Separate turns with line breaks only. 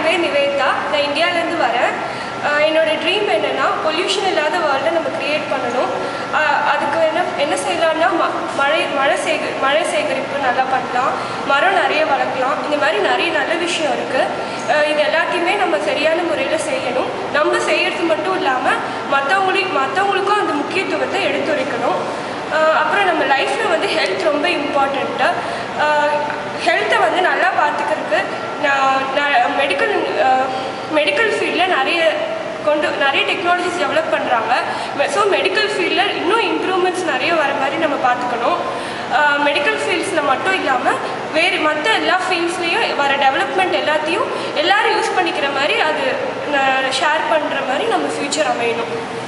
பேர் நிவேதா நான் இந்தியாவிலேருந்து வரேன் ஆஹ் என்னோட ட்ரீம் என்னென்னா பொல்யூஷன் இல்லாத வேர்ல்டை நம்ம க்ரியேட் பண்ணணும் ஆஹ் அதுக்கு என்ன என்ன செய்யலாம்னா ம மழை மழை சேக மழை சேகரிப்பு நல்லா பண்ணலாம் மரம் நிறைய வளர்க்கலாம் இந்த மாதிரி நிறைய நல்ல விஷயம் இருக்குது இது எல்லாத்தையுமே நம்ம சரியான முறையில் செய்யணும் நம்ம செய்கிறது மட்டும் இல்லாமல் மற்றவங்களையும் மற்றவங்களுக்கும் அந்த முக்கியத்துவத்தை எடுத்துரைக்கணும் ஆஹ் அப்புறம் நம்ம லைஃப்பில் வந்து ஹெல்த் ரொம்ப இம்பார்ட்டண்ட்டு ஹெல்த்தை வந்து நல்லா பார்த்துக்கிறதுக்கு நான் நான் மெடிக்கல் மெடிக்கல் ஃபீல்டில் நிறைய கொண்டு நிறைய டெக்னாலஜிஸ் டெவலப் பண்ணுறாங்க ஸோ மெடிக்கல் ஃபீல்டில் இன்னும் இம்ப்ரூவ்மெண்ட்ஸ் நிறைய வர மாதிரி நம்ம பார்த்துக்கணும் மெடிக்கல் ஃபீல்ட்ஸில் மட்டும் இல்லாமல் வேறு மற்ற எல்லா ஃபீல்ட்ஸ்லேயும் வர டெவலப்மெண்ட் எல்லாத்தையும் எல்லாரும் யூஸ் பண்ணிக்கிற மாதிரி அது ஷேர் பண்ணுற மாதிரி நம்ம ஃப்யூச்சர் அமையணும்